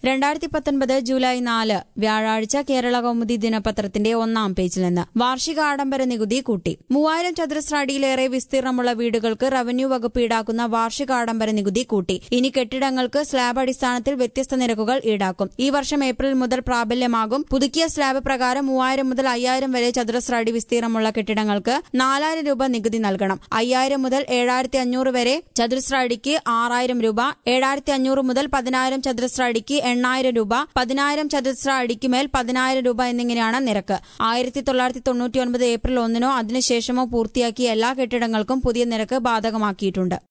രണ്ടായിരത്തി പത്തൊൻപത് ജൂലൈ നാല് വ്യാഴാഴ്ച കേരള കൗമുദി ദിനപത്രത്തിന്റെ ഒന്നാം പേജിൽ നിന്ന് വാർഷിക ആഡംബര നികുതി കൂട്ടി മൂവായിരം ചതുരശ്ര അടിയിലേറെ വിസ്തീർണമുള്ള വീടുകൾക്ക് റവന്യൂ വകുപ്പ് ഈടാക്കുന്ന വാർഷിക ആഡംബര നികുതി കൂട്ടി ഇനി കെട്ടിടങ്ങൾക്ക് സ്ലാബ് അടിസ്ഥാനത്തിൽ വ്യത്യസ്ത നിരക്കുകൾ ഈടാക്കും ഈ വർഷം ഏപ്രിൽ മുതൽ പ്രാബല്യമാകും പുതുക്കിയ സ്ലാബ് പ്രകാരം മൂവായിരം മുതൽ അയ്യായിരം വരെ ചതുരശ്ര അടി വിസ്തീർണമുള്ള കെട്ടിടങ്ങൾക്ക് നാലായിരം രൂപ നികുതി നൽകണം അയ്യായിരം മുതൽ ഏഴായിരത്തി അഞ്ഞൂറ് വരെ ചതുരശ്ര അടിക്ക് ആറായിരം രൂപ ഏഴായിരത്തി അഞ്ഞൂറ് മുതൽ പതിനായിരം ചതുരശ്ര അടിക്ക് എണ്ണായിരം രൂപ പതിനായിരം ചതുരശ്ര അടിക്ക് മേൽ പതിനായിരം രൂപ എന്നിങ്ങനെയാണ് നിരക്ക് ആയിരത്തി തൊള്ളായിരത്തി തൊണ്ണൂറ്റി ഒൻപത് ഏപ്രിൽ ഒന്നിനോ അതിനുശേഷമോ പൂർത്തിയാക്കിയ എല്ലാ കെട്ടിടങ്ങൾക്കും പുതിയ നിരക്ക് ബാധകമാക്കിയിട്ടുണ്ട്